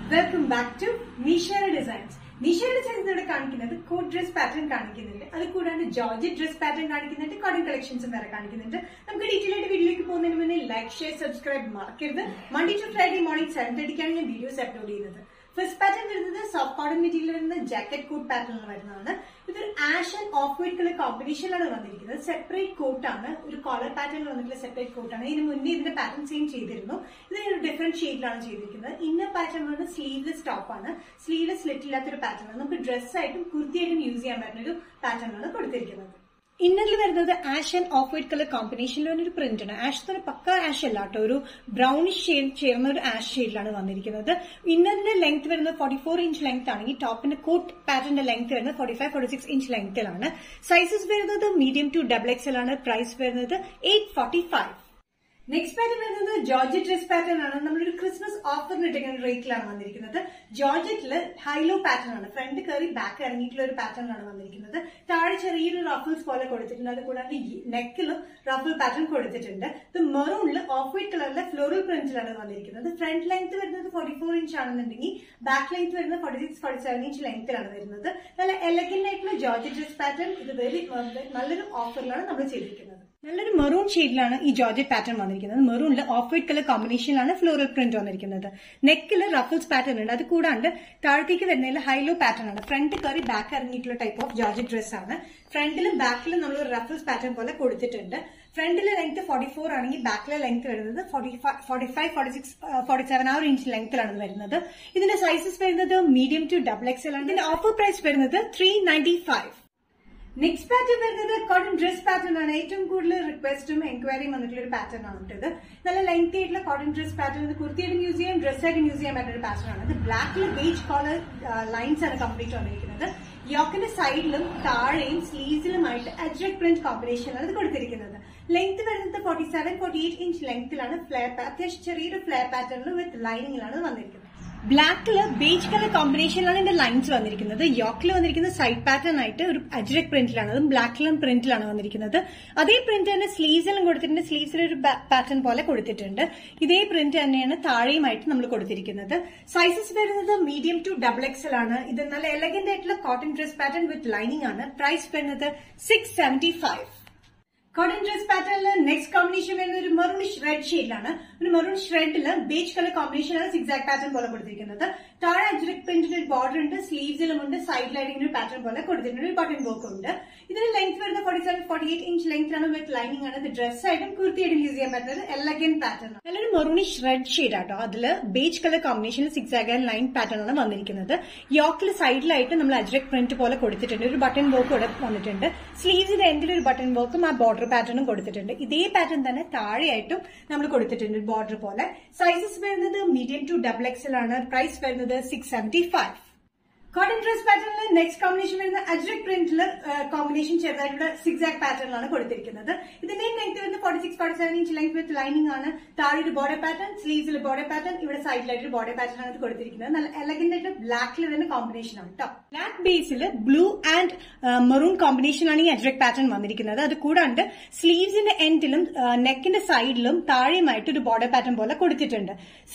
welcome back to Nishera designs Nishera designs ഇവിടെ കാണിക്കുന്നത് coat dress pattern കാണിക്കുന്നുണ്ട് അത് കൂടാണ്ട് ജോർജറ്റ് ഡ്രസ് പാറ്റേൺ കാണിക്കുന്നുണ്ട് കോട്ടൺ കളക്ഷൻസും വേറെ കാണിക്കുന്നുണ്ട് നമുക്ക് ഡീറ്റെയിൽ ആയിട്ട് വീഡിയോയിലേക്ക് പോകുന്നതിന് മുന്നേ ലൈക്ക് ഷെയർ സബ്സ്ക്രൈബ് മറക്കരുത് Monday to Friday morning seven തേർട്ടിക്കാണ് ഞാൻ വീഡിയോസ് അപ്ലോഡ് ചെയ്യുന്നത് ഫസ്റ്റ് പാറ്റേൺ വരുന്നത് സോഫ്റ്റ് കോട്ടൺ മെറ്റീരിയൽ വരുന്ന ജാക്കറ്റ് കോട്ട് പാറ്റേണിൽ വരുന്നതാണ് ഇതൊരു ash and off white colour കോമ്പിനേഷനിലാണ് വന്നിരിക്കുന്നത് സെപ്പറേറ്റ് കോട്ടാണ് ഒരു കോളർ പാറ്റേണിൽ വന്നിട്ടുള്ള സെപ്പറേറ്റ് കോട്ടാണ് ഇതിന് മുന്നേ ഇതിന്റെ പാറ്റേൺ സെയിം ചെയ്തിരുന്നു ഇത് ഒരു ഡിഫറെന്റ് ഷെയ്ഡിലാണ് ചെയ്തിരിക്കുന്നത് ഇന്നർ പാറ്റേൺ വരുന്നത് സ്ലീവ്ലെസ് ടോപ്പ് ആണ് സ്ലീവ്ലെസ് സ്ലിറ്റ് ഇല്ലാത്തൊരു പാറ്റേൺ ആണ് നമുക്ക് ഡ്രസ് ആയിട്ടും കുർത്തിയായിട്ടും യൂസ് ചെയ്യാൻ പറ്റുന്ന ഒരു പാറ്റേണാണ് കൊടുത്തിരിക്കുന്നത് ഇന്നറിൽ വരുന്നത് ash and off white colour കോമ്പിനേഷനിൽ ഒരു പ്രിന്റ് ആണ് ആഷ് എന്ന് പക്ക ആഷ് അല്ല കേട്ടോ ഒരു ബ്രൗണിഷ് ഷെയ്ഡ് ചേർന്ന ഒരു ആഷ് ഷെയ്ഡിലാണ് വന്നിരിക്കുന്നത് ഇന്നറിന്റെ ലെങ്ത് വരുന്നത് ഫോർട്ടി ഫോർ ഇഞ്ച് ലെങ്ത് ആണെങ്കിൽ ടോപ്പിന്റെ കോട്ട് പാറ്റേണിന്റെ ലെങ്ത് വരുന്നത് forty five forty six inch ലെങ്ത്തിലാണ് സൈസസ് വരുന്നത് മീഡിയം ടു ഡബിൾ എക്സൽ ആണ് പ്രൈസ് വരുന്നത് eight forty five next pattern വരുന്നത് ജോർജറ്റ് ഡ്രസ് പാറ്റേൺ ആണ് നമ്മളൊരു ക്രിസ്മസ് ഓഫറിന് ഇട്ടിരിക്കുന്ന റേറ്റിലാണ് വന്നിരിക്കുന്നത് ജോർജറ്റില് ഹൈലോ പാറ്റേൺ ആണ് ഫ്രണ്ട് കയറി ബാക്ക് ഇറങ്ങിയിട്ടുള്ള ഒരു പാറ്റേൺ ആണ് വന്നിരിക്കുന്നത് താഴെ ചെറിയൊരു റഫിൾസ് പോലെ കൊടുത്തിട്ടുണ്ട് അത് കൂടാതെ നെക്കിലും റഫിൾ പാറ്റേൺ കൊടുത്തിട്ടുണ്ട് ഇത് മെറൂണിൽ ഓഫ് വൈറ്റ് കളറിലെ ഫ്ലോറൽ പ്രിന്റിലാണ് വന്നിരിക്കുന്നത് ഫ്രണ്ട് ലെങ്ത് വരുന്നത് ഫോർട്ടി ഫോർ ഇഞ്ച് ആണെന്നുണ്ടെങ്കിൽ ബാക്ക് ലെങ്ത് വരുന്നത് forty six forty seven inch ലെങ്ത്തിലാണ് വരുന്നത് നല്ല എലഗന്റ് ആയിട്ടുള്ള ജോർജറ്റ് ഡ്രസ് പാറ്റേൺ ഇത് വെരി നല്ലൊരു ഓഫറിലാണ് നമ്മൾ ചെയ്തിരിക്കുന്നത് നല്ലൊരു മെറൂൺ ഷെയ്ഡിലാണ് ഈ ജോർജറ്റ് പാറ്റേൺ വന്നിരിക്കുന്നത് മെറൂണിൽ ഓഫ് വൈറ്റ് കളർ കോമ്പിനേഷനിലാണ് ഫ്ലോറൽ പ്രിന്റ് വന്നിരിക്കുന്നത് നെക്കിൽ റഫിൾസ് പാറ്റേൺ ഉണ്ട് അത് കൂടാണ്ട് താഴത്തേക്ക് വരുന്നതിൽ ഹൈലോ പാറ്റേൺ ആണ് ഫ്രണ്ട് കയറി ബാക്ക് ഇറങ്ങിയിട്ടുള്ള ടൈപ്പ് ഓഫ് ജോർജറ്റ് ഡ്രസ് ആണ് ഫ്രണ്ടിലും ബാക്കിലും നമ്മൾ ഒരു റഫിൾസ് പാറ്റേൺ പോലെ കൊടുത്തിട്ടുണ്ട് ഫ്രണ്ടിലെ ലെങ്ത് ഫോർട്ടി ഫോർ ആണെങ്കിൽ ബാക്കിലെ ലെങ്ത് വരുന്നത് forty forty five forty six forty seven ആ ഒരു ഇഞ്ച് ലെങ്ത്തിലാണ് വരുന്നത് ഇതിന്റെ സൈസസ് വരുന്നത് മീഡിയം ടു ഡബിൾ എക്സൽ ആണ് ഇതിന്റെ ഓഫർ പ്രൈസ് വരുന്നത് three ninety five next pattern വരുന്നത് കോട്ടൺ ഡ്രസ് പാറ്റേൺ ആണ് ഏറ്റവും കൂടുതൽ റിക്വസ്റ്റും എൻക്വയറിയും വന്നിട്ടുള്ള ഒരു പാറ്റേൺ ആണ് ഇത് നല്ല ലെങ്തി ആയിട്ടുള്ള കോട്ടൺ ഡ്രസ് പാറ്റേൺ ഇത് കുർത്തിയായിട്ടും യൂസ് ചെയ്യാം ഡ്രസ് ആയിട്ടും യൂസ് ചെയ്യാൻ പറ്റുന്ന ഒരു പാറ്റേൺ ആണ് ഇത് ബ്ലാക്കിൽ ബേജ് കോളർ ലൈൻസ് ആണ് കംപ്ലീറ്റ് വന്നിരിക്കുന്നത് യോക്കിന്റെ സൈഡിലും താഴെയും സ്ലീവ്സിലുമായിട്ട് അജ്രക് പ്രിന്റ് കോമ്പിനേഷനാണ് ഇത് കൊടുത്തിരിക്കുന്നത് ലെങ്ത് വരുന്നത് forty seven forty eight inch ലെങ്ത്തിലാണ് ഫ്ലെയർ അത്യാവശ്യം ചെറിയൊരു ഫ്ലെയർ പാറ്റേണിൽ വിത്ത് ലൈനിങ്ങിലാണ് വന്നിരിക്കുന്നത് ബ്ലാക്കില് ബേജ് കളർ കോമ്പിനേഷനിലാണ് ഇതിന്റെ ലൈൻസ് വന്നിരിക്കുന്നത് യോക്കിൽ വന്നിരിക്കുന്ന സൈഡ് പാറ്റേൺ ആയിട്ട് ഒരു അജ്രക് പ്രിന്റിലാണ് അതും ബ്ലാക്കിലും പ്രിന്റിലാണ് വന്നിരിക്കുന്നത് അതേ പ്രിന്റ് തന്നെ സ്ലീവ്സിലും കൊടുത്തിട്ടുണ്ട് സ്ലീവ്സിൽ ഒരു പാറ്റേൺ പോലെ കൊടുത്തിട്ടുണ്ട് ഇതേ പ്രിന്റ് തന്നെയാണ് താഴെയുമായിട്ട് നമ്മൾ കൊടുത്തിരിക്കുന്നത് സൈസസ് വരുന്നത് മീഡിയം ടു ഡബിൾ എക്സൽ ആണ് ഇത് നല്ല എലഗന്റ് ആയിട്ടുള്ള cotton dress pattern with lining ആണ് പ്രൈസ് വരുന്നത് six seventy five cotton dress പാറ്റേണില് നെക്സ്റ്റ് കോമ്പിനേഷൻ വരുന്നത് ഒരു മെറൂണിഷ് റെഡ് ഷെയ്ഡിലാണ് ഒരു മെറൂൺ ഷ്രെഡില് ബേജ് കളർ കോമ്പിനേഷനാണ് സിക്സാക് പാറ്റേൺ പോലെ കൊടുത്തിരിക്കുന്നത് താഴെ അജ്രക് പ്രിന്റിന്റെ ഒരു ബോർഡർ ഉണ്ട് സ്ലീവ്സിലും ഉണ്ട് സൈഡിലായിട്ട് ഒരു പാറ്റേൺ പോലെ കൊടുത്തിട്ടുണ്ട് ഒരു ബട്ടൺ വർക്ക് ഉണ്ട് ഇതിന് ലെങ്ത് വരുന്നത് forty seven forty eight inch length ആണ് വിത്ത് ലൈനിങ് ആണ് ഇത് ഡ്രസ് ആയിട്ടും കുർത്തിയായിട്ടും യൂസ് ചെയ്യാൻ പറ്റുന്നത് എലഗൻ പാറ്റേൺ നല്ലൊരു മെറൂണിഷ് റെഡ് ഷെയ്ഡ് ആട്ടോ അതില് ബേജ് കളർ കോമ്പിനേഷനിൽ സിക്സാക് ആൻഡ് ലൈൻ പാറ്റേൺ ആണ് വന്നിരിക്കുന്നത് യോക്കിൽ സൈഡിലായിട്ട് നമ്മൾ അജ്രക് പ്രിന്റ് പോലെ കൊടുത്തിട്ടുണ്ട് ഒരു ബട്ടൺ വർക്ക് ഇവിടെ വന്നിട്ടുണ്ട് സ്ലീവ്സിന്റെ എൻഡിൽ ഒരു ബട്ടൺ വർക്കും ആ ബോർഡർ പാറ്റേണും കൊടുത്തിട്ടുണ്ട് ഇതേ പാറ്റേൺ തന്നെ താഴെയായിട്ടും നമ്മൾ കൊടുത്തിട്ടുണ്ട് ബോർഡർ പോലെ സൈസസ് വരുന്നത് മീഡിയം ടു ഡബിൾ എക്സൽ ആണ് പ്രൈസ് വരുന്നത് six seventy five cotton dress പാറ്റേണിൽ നെക്സ്റ്റ് കോമ്പിനേഷൻ വരുന്ന അജ്രക് പ്രിന്റിൽ കോമ്പിനേഷൻ ചെറുതായിട്ടുള്ള സിക്സാക് പാറ്റേണിലാണ് കൊടുത്തിരിക്കുന്നത് ഇതിന്റെയും ലെങ്ത് വരുന്നത് forty six forty seven inch length with lining ആണ് താഴെ ഒരു ബോർഡർ പാറ്റേൺ സ്ലീവ്സിൽ ബോർഡർ പാറ്റേൺ ഇവിടെ സൈഡിലായിട്ട് ഒരു ബോർഡർ പാറ്റേൺ ആണ് കൊടുത്തിരിക്കുന്നത് നല്ല എലഗന്റ് ആയിട്ട് ബ്ലാക്കിൽ വരുന്ന കോമ്പിനേഷൻ ആണ് കേട്ടോ ബ്ലാക്ക് ബേസിൽ ബ്ലൂ ആൻഡ് മെറൂൺ കോമ്പിനേഷൻ ആണ് ഈ അജ്രക് പാറ്റേൺ വന്നിരിക്കുന്നത് അത് കൂടാണ്ട് സ്ലീവ്സിന്റെ എൻഡിലും നെക്കിന്റെ സൈഡിലും താഴെയുമായിട്ട് ഒരു ബോർഡർ പാറ്റേൺ പോലെ കൊടുത്തിട്ടുണ്ട്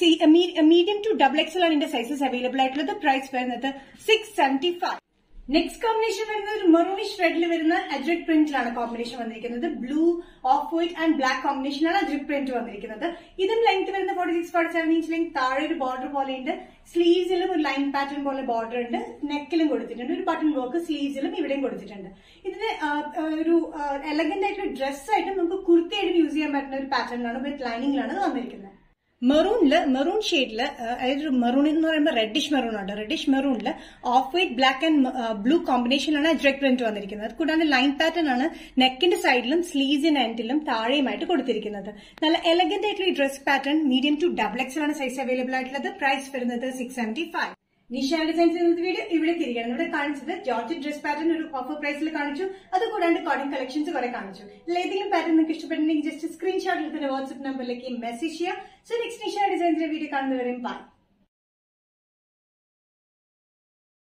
മീഡിയം ടു ഡബിൾ എക്സൽ ആണ് ഇതിന്റെ സൈസസ് അവൈലബിൾ ആയിട്ടുള്ളത് പ്രൈസ് വരുന്നത് six seventy five next combination വരുന്നത് ഒരു മെറൂണിഷ് റെഡിൽ വരുന്ന അജ്രക് പ്രിന്റിലാണ് കോമ്പിനേഷൻ വന്നിരിക്കുന്നത് blue off white and black കോമ്പിനേഷനാണ് അജ്രക് പ്രിന്റ് വന്നിരിക്കുന്നത് ഇതും ലെങ്ത് വരുന്ന forty six forty seven inch length താഴെ ഒരു ബോർഡർ പോലെയുണ്ട് സ്ലീവ്സിലും ഒരു ലൈൻ പാറ്റേൺ പോലെ ബോർഡർ ഉണ്ട് നെക്കിലും കൊടുത്തിട്ടുണ്ട് ഒരു ബട്ടൺ വർക്ക് സ്ലീവ്സിലും ഇവിടെയും കൊടുത്തിട്ടുണ്ട് ഇതിന് ഒരു എലഗന്റ് ആയിട്ടുള്ള ഡ്രസ് ആയിട്ട് നമുക്ക് കുർത്തിയായിട്ട് യൂസ് ചെയ്യാൻ പറ്റുന്ന ഒരു പാറ്റേണിലാണ് വിത്ത് ലൈനിങ്ങിലാണ് വന്നിരിക്കുന്നത് മെറൂണില് മെറൂൺ ഷെയ്ഡില് അതായത് മെറൂൺ എന്ന് പറയുമ്പോൾ റെഡിഷ് മെറൂൺ ഉണ്ട് റെഡിഷ് മെറൂണില് off white black and blue കോമ്പിനേഷനിലാണ് അജ്രക് പ്രിന്റ് വന്നിരിക്കുന്നത് അത് കൂടാതെ ലൈൻ പാറ്റേൺ ആണ് നെക്കിന്റെ സൈഡിലും സ്ലീവ്സിന്റെ എൻഡിലും താഴെയുമായിട്ട് കൊടുത്തിരിക്കുന്നത് നല്ല എലഗന്റ് ആയിട്ടുള്ള ഈ dress pattern medium to double X ആണ് സൈസ് അവൈലബിൾ ആയിട്ടുള്ളത് പ്രൈസ് വരുന്നത് six seventy five Nisha designs എന്ന വീഡിയോ ഇവിടെ തിരികെയാണ് ഇവിടെ കാണിച്ചത് ജോർജറ്റ് ഡ്രസ് പാറ്റേൺ ഒരു ഓഫർ പ്രൈസിൽ കാണിച്ചു അത് കൂടാണ്ട് കോട്ടൺ കളക്ഷൻസ് കുറെ കാണിച്ചു ഏതെങ്കിലും പാറ്റേൺ നിങ്ങൾക്ക് ഇഷ്ടപ്പെട്ടിട്ടുണ്ടെങ്കിൽ ജസ്റ്റ് സ്ക്രീൻഷോട്ട് എടുത്തിട്ട് വാട്സ്ആപ്പ് നമ്പറിലേക്ക് മെസ്സേജ് ചെയ്യാം സോ നെക്സ്റ്റ് നിഷ ഡിസൈൻസിന്റെ വീഡിയോ കാണുന്നവരെയും ബൈ